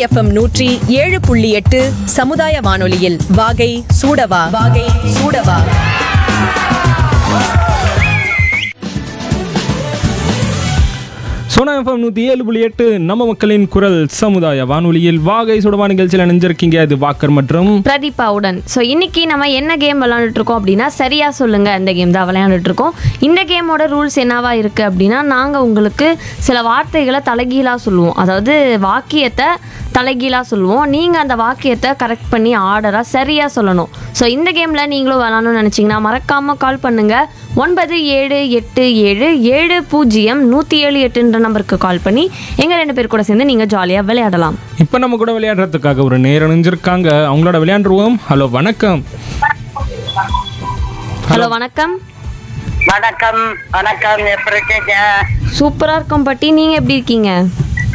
FM நூற்றி ஏழு புள்ளி எட்டு சமுதாய வானொலியில் வாகை சூடவா வாகை சூடவா சோனா எஃப்எம் நூற்றி ஏழு புள்ளி எட்டு நம்ம மக்களின் குரல் சமுதாய வானொலியில் வாகை சுடவா நிகழ்ச்சியில் நினைஞ்சிருக்கீங்க அது வாக்கர் மற்றும் பிரதீபாவுடன் ஸோ இன்னைக்கு நம்ம என்ன கேம் விளையாண்டுட்டு இருக்கோம் அப்படின்னா சரியா சொல்லுங்க அந்த கேம் தான் விளையாண்டுட்டு இருக்கோம் இந்த கேமோட ரூல்ஸ் என்னவா இருக்கு அப்படின்னா நாங்கள் உங்களுக்கு சில வார்த்தைகளை தலைகீழாக சொல்லுவோம் அதாவது வாக்கியத்தை தலைகீழாக சொல்லுவோம் நீங்கள் அந்த வாக்கியத்தை கரெக்ட் பண்ணி ஆர்டராக சரியாக சொல்லணும் ஸோ இந்த கேமில் நீங்களும் விளாடணும்னு நினச்சிங்கன்னா மறக்காமல் கால் பண்ணுங்கள் ஒன்பது ஏழு எட்டு ஏழு ஏழு பூஜ்ஜியம் நூற்றி ஏழு எட்டுன்ற நம்பருக்கு கால் பண்ணி எங்கள் ரெண்டு பேர் கூட சேர்ந்து நீங்கள் ஜாலியாக விளையாடலாம் இப்போ நம்ம கூட விளையாடுறதுக்காக ஒரு நேரம் நினைஞ்சிருக்காங்க அவங்களோட விளையாண்டுருவோம் ஹலோ வணக்கம் ஹலோ வணக்கம் வணக்கம் வணக்கம் எப்படி இருக்கீங்க சூப்பராக இருக்கும் பட்டி நீங்கள் எப்படி இருக்கீங்க